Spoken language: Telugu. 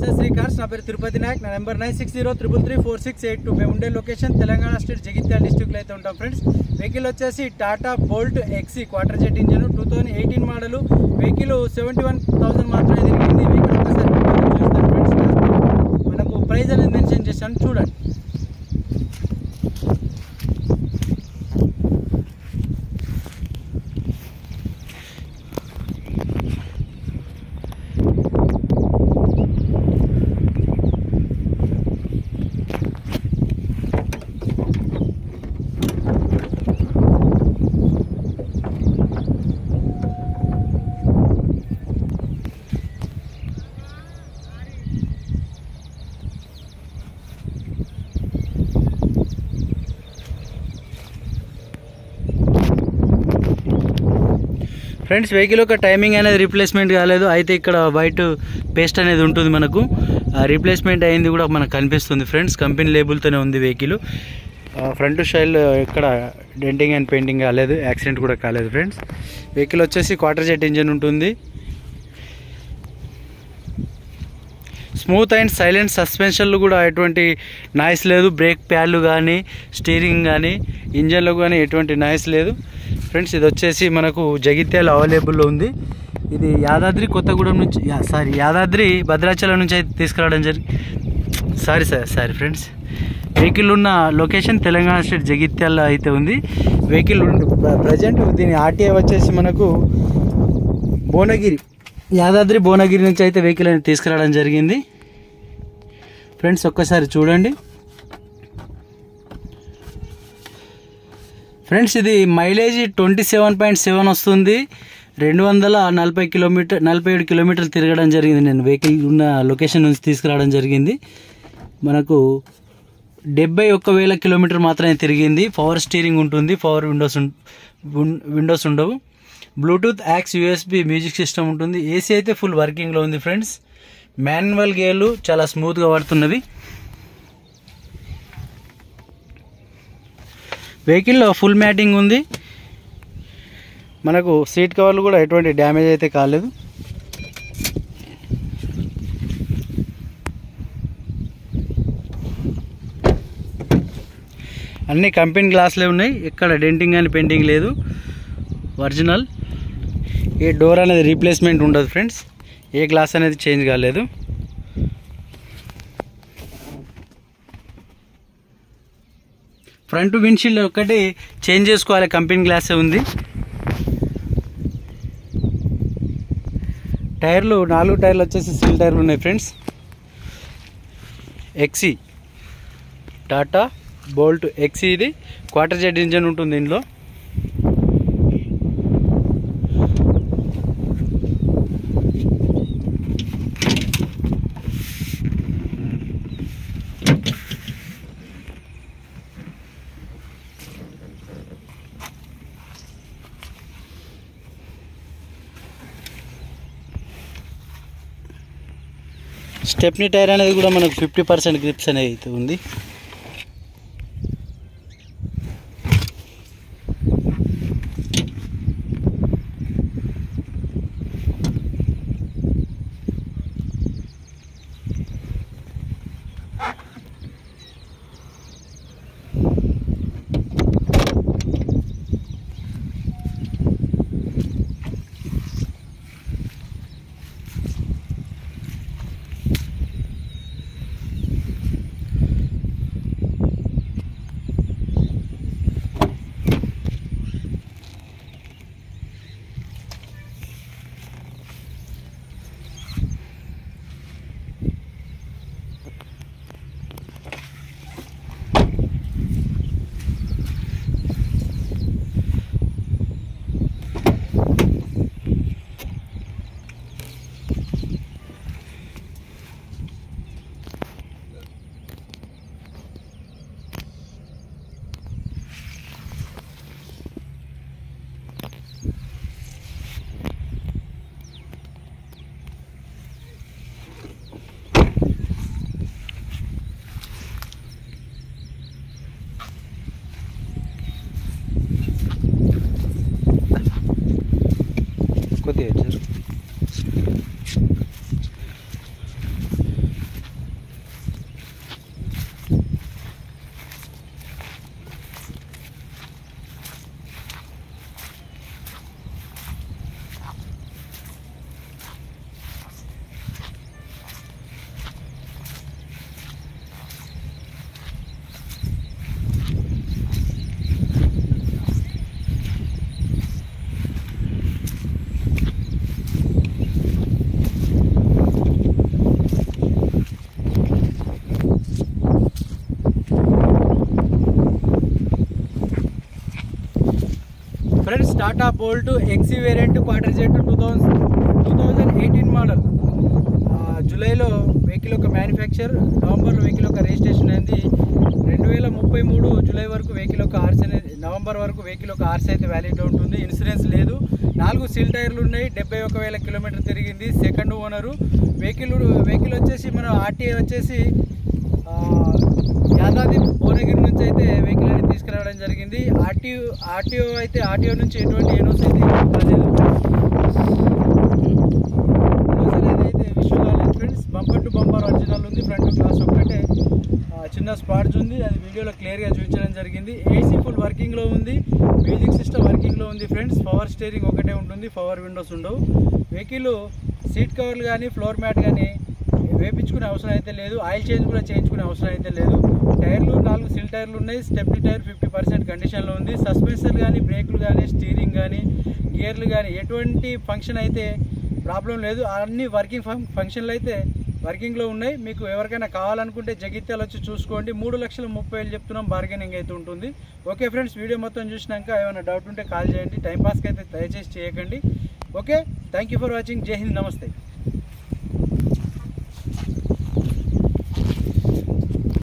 ఎస్ఎస్ శ్రీ కార్స్ నా పేరు తిరుపతి నాయక్ నా number nine six zero triple three four six eight two మేము ఉండే లొకేషన్ తెలంగాణ స్టేట్ జగిత్యాల డిస్టిక్లో అయితే ఉంటాం ఫ్రెండ్స్ వెహికల్ వచ్చేసి Tata Bolt XE quadrajet engine two thousand eighteen model vehicle seventy one thousand మాత్రమే తిరిగింది వెహికల్ ఒకసారి చూస్తాను ఫ్రెండ్స్ మనకు ప్రైస్ అనేది మెన్షన్ చేశాను చూడండి ఫ్రెండ్స్ వెహికల్ యొక్క టైమింగ్ అనేది రీప్లేస్మెంట్ కాలేదు అయితే ఇక్కడ వైట్ పేస్ట్ అనేది ఉంటుంది మనకు రీప్లేస్మెంట్ అయింది కూడా మనకు కనిపిస్తుంది ఫ్రెండ్స్ కంపెనీ లేబుల్తోనే ఉంది వెహికల్ ఫ్రంట్ స్టైల్ ఎక్కడ డెంటింగ్ అండ్ పెయింటింగ్ కాలేదు యాక్సిడెంట్ కూడా కాలేదు ఫ్రెండ్స్ వెహికల్ వచ్చేసి క్వార్టర్ జెట్ ఇంజన్ ఉంటుంది స్మూత్ అండ్ సైలెంట్ సస్పెన్షన్లు కూడా ఎటువంటి నాయిస్ లేదు బ్రేక్ ప్యాడ్లు కానీ స్టీరింగ్ కానీ ఇంజన్లో కానీ ఎటువంటి నాయిస్ లేదు ఫ్రెండ్స్ ఇది వచ్చేసి మనకు జగిత్యాల అవైలబుల్లో ఉంది ఇది యాదాద్రి కొత్తగూడెం నుంచి యా- సారీ యాదాద్రి భద్రాచలం నుంచి అయితే తీసుకురావడం జరిగి sorry sir sorry friends vehicle ఉన్న లొకేషన్ తెలంగాణ స్టేట్ జగిత్యాల అయితే ఉంది వెహికల్ ప్రజెంట్ దీని ఆర్టీఐ వచ్చేసి మనకు భువనగిరి యాదాద్రి భువనగిరి నుంచి అయితే వెహికల్ అనేది తీసుకురావడం జరిగింది ఫ్రెండ్స్ ఒక్కసారి చూడండి ఫ్రెండ్స్ ఇది mileage twenty seven point seven వస్తుంది రెండు వందల నలభై కిలోమీటర్ నలభై ఏడు కిలోమీటర్లు తిరగడం జరిగింది నేను వెహికల్ ఉన్న లొకేషన్ నుంచి తీసుకురావడం జరిగింది మనకు డెబ్బై ఒక్క వేల కిలోమీటర్ మాత్రమే తిరిగింది పవర్ స్టీరింగ్ ఉంటుంది పవర్ విండోస్ ఉం- ఉన్- విండోస్ ఉండవు bluetooth aux USB music system ఉంటుంది ఏసీ అయితే ఫుల్ వర్కింగ్లో ఉంది ఫ్రెండ్స్ మాన్యువల్ గేర్లు చాలా స్మూత్గా పడుతున్నవి వెహికల్లో ఫుల్ మ్యాటింగ్ ఉంది మనకు సీట్ కవర్లు కూడా ఎటువంటి డ్యామేజ్ అయితే కాలేదు అన్ని కంపెనీ గ్లాసులే ఉన్నాయి ఎక్కడ డెంటింగ్ కానీ పెయింటింగ్ లేదు ఒరిజినల్ ఏ డోర్ అనేది రీప్లేస్మెంట్ ఉండదు ఫ్రెండ్స్ ఏ గ్లాస్ అనేది చేంజ్ కాలేదు ఫ్రంట్ విండ్షీల్డ్ ఒకటి చేంజ్ చేసుకోవాలి కంపెనీ గ్లాసే ఉంది టైర్లు నాలుగు టైర్లు వచ్చేసి సీల్ టైర్లు ఉన్నాయి friends XE Tata Bolt XE ఇది క్వార్టర్ జెడ్ ఇంజన్ ఉంటుంది ఇందులో స్టెప్నీ టైర్ అనేది కూడా మనకు ఫిఫ్టీ పర్సెంట్ గ్రిప్స్ అనేది అయితే ఉంది Tata Bolt XE variant quadrajet two thousand two thousand eighteen model జూలైలో వెహికల్ యొక్క మ్యానుఫ్యాక్చర్ నవంబర్లో వెహికల్ యొక్క రిజిస్ట్రేషన్ అయింది రెండు వేల ముప్పై మూడు జూలై వరకు వెహికల్ యొక్క ఆర్సీ అనేది నవంబర్ వరకు వెహికల్ యొక్క ఆర్సీ అయితే వ్యాలిడ్ ఉంటుంది ఇన్సూరెన్స్ లేదు నాలుగు సీల్ టైర్లు ఉన్నాయి డెబ్బై ఒక వేల కిలోమీటర్ తిరిగింది సెకండ్ ఓనరు వెహికల్ వెహికల్ వచ్చేసి మన ఆర్టీఏ వచ్చేసి ఆ, యాదాద్రి భువనగిరి నుంచి అయితే వెహికల్ అనేది తీసుకురావడం జరిగింది ఆర్టీఓ ఆర్టీఓ అయితే ఆర్టీఓ నుంచి ఎటువంటి ఎనోస్ అయితే రాలేదు ఎనోస్ అనేది అయితే ఇష్యూ కాలేదు friends bumper to bumper original ఉంది ఫ్రంట్ గ్లాస్ ఒక్కటే ఆ, చిన్న స్పాట్స్ ఉంది అది వీడియోలో క్లియర్గా చూపించడం జరిగింది ఏసీ ఫుల్ వర్కింగ్లో ఉంది మ్యూజిక్ సిస్టమ్ వర్కింగ్లో ఉంది ఫ్రెండ్స్ పవర్ స్టీరింగ్ ఒకటే ఉంటుంది పవర్ విండోస్ ఉండవు వెహికల్ సీట్ కవర్లు కానీ ఫ్లోర్ మ్యాట్ కానీ వేపించుకునే అవసరం అయితే లేదు ఆయిల్ చేంజ్ కూడా చేయించుకునే అవసరం అయితే లేదు టైర్లు నాలుగు సిల్ టైర్లు ఉన్నాయి స్టెప్నీ టైర్ ఫిఫ్టీ పర్సెంట్ కండిషన్లో ఉంది సస్పెన్సర్ కానీ బ్రేకులు కానీ స్టీరింగ్ కానీ గేర్లు కానీ ఎటువంటి ఫంక్షన్ అయితే ప్రాబ్లం లేదు అన్ని వర్కింగ్ ఫం ఫంక్షన్లు అయితే వర్కింగ్లో ఉన్నాయి మీకు ఎవరికైనా కావాలనుకుంటే జగిత్యాల వచ్చి చూసుకోండి మూడు లక్షల ముప్పై వేలు చెప్తున్నాం బార్గెనింగ్ అయితే ఉంటుంది ఓకే ఫ్రెండ్స్ వీడియో మొత్తం చూసినాక ఏమైనా డౌట్ ఉంటే కాల్ చేయండి టైం పాస్కి అయితే దయచేసి చేయకండి okay thank you for watching Jai Hind నమస్తే